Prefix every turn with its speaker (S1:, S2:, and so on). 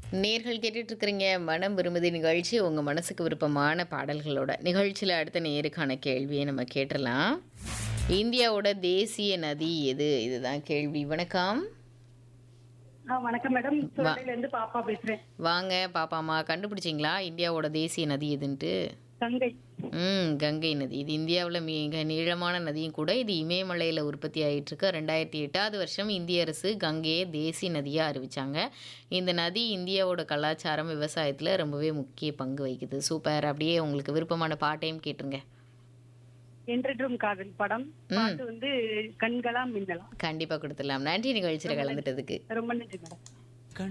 S1: நேர்கள் கேட்டுட்டு இருக்கிறீங்க மனம் விரும்புதி நிகழ்ச்சி உங்கள் மனசுக்கு விருப்பமான பாடல்களோட நிகழ்ச்சியில் அடுத்த நேருக்கான கேள்வியை நம்ம கேட்டுடலாம் இந்தியாவோட தேசிய நதி எது இதுதான் கேள்வி வணக்கம்
S2: ஆ, வணக்கம் மேடம் சுரண்டையில இருந்து பாப்பா பேசுறேன்
S1: வாங்க பாப்பாமா கண்டுபிடிச்சிங்களா இந்தியாவோட தேசிய நதி எதுன்ட்டு
S2: கங்கை
S1: ம் கங்கை நதி இது இந்தியாவில் மிக நீளமான நதியும் கூட இது இமயமலையில் உற்பத்தி ஆகிட்டு இருக்கு ரெண்டாயிரத்தி எட்டாவது வருஷம் இந்திய அரசு கங்கையை தேசிய நதியாக அறிவிச்சாங்க இந்த நதி இந்தியாவோட கலாச்சாரம் விவசாயத்தில் ரொம்பவே முக்கிய பங்கு வகிக்குது சூப்பர் அப்படியே உங்களுக்கு விருப்பமான பாட்டையும் கேட்டுருங்க
S2: என்றென்றும் காதல் படம் பாட்டு வந்து கண்களா மின்னலாம்
S1: கண்டிப்பாக கொடுத்துடலாம் நன்றி நிகழ்ச்சியில் கலந்துட்டதுக்கு
S2: ரொம்ப நன்றி மேடம்